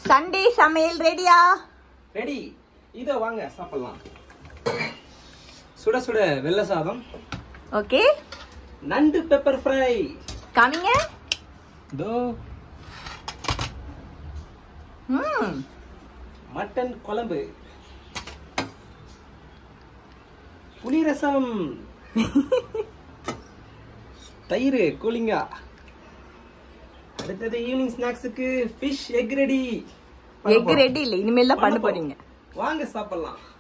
Sunday சமையல் ரெடியா ready இதோ வாங்க சாப்பிடலாம் சுட சுட வெள்ளை சாதம் ஓகே நண்டு பெப்பர் ஃப்ரை காமிங்க இதோ ம் மட்டன் குழம்பு புளி ரசம் தயிர் கூலிங்கா அடுத்தது ஈவினிங் ஸ்நாக்ஸுக்கு fish egg ready egg ready இல்ல இனிமேல் தான் பண்ண போறீங்க வாங்க சாப்பிடலாம்